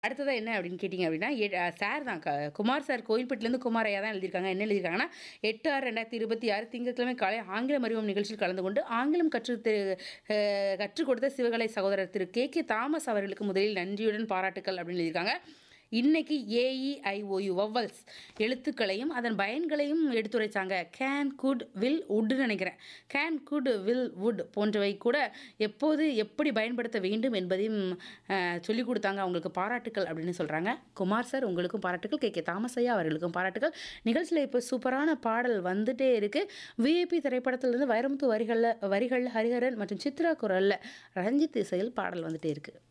அடுத்ததா என்ன அப்படின்னு கேட்டிங்க அப்படின்னா எ சார் தான் க குமார் சார் கோயில்பட்டிலேருந்து குமார் ஐயா தான் எழுதியிருக்காங்க என்ன எழுதியிருக்காங்கன்னா எட்டு ஆறு ரெண்டாயிரத்தி இருபத்தி ஆறு திங்கட்கிழமை காலை ஆங்கிலம் அறிவோம் நிகழ்ச்சியில் கலந்து கொண்டு ஆங்கிலம் கற்று தெ- அஹ், கற்றுக் கொடுத்த சிவகலை சகோதரர் திரு கே கே தாமஸ் அவர்களுக்கு முதலில் நன்றியுடன் பாராட்டுக்கள் அப்படின்னு எழுதியிருக்காங்க இன்னைக்கு ஏஇஐஓயு வவ்வல்ஸ் எழுத்துக்களையும் அதன் பயன்களையும் எடுத்துரைச்சாங்க கேன் குட் வில் வுட்னு நினைக்கிறேன் கேன் குட் வில் வுட் போன்றவை கூட எப்போது எப்படி பயன்படுத்த வேண்டும் என்பதையும் அஹ், சொல்லிக் கொடுத்தாங்க அவங்களுக்கு பாராட்டுக்கள் அப்படின்னு சொல்கிறாங்க குமார் சார் உங்களுக்கும் பாராட்டுக்கள் கே கே தாமஸ் ஐயா அவர்களுக்கும் பாராட்டுக்கள் நிகழ்ச்சியில் இப்போ சூப்பரான பாடல் வந்துட்டே இருக்குது விஐபி திரைப்படத்திலிருந்து வைரமுத்து வரிகளில் வரிகள் ஹரிஹரன் மற்றும் சித்ரா குரலில் ரஞ்சித் இசையில் பாடல் வந்துட்டே இருக்குது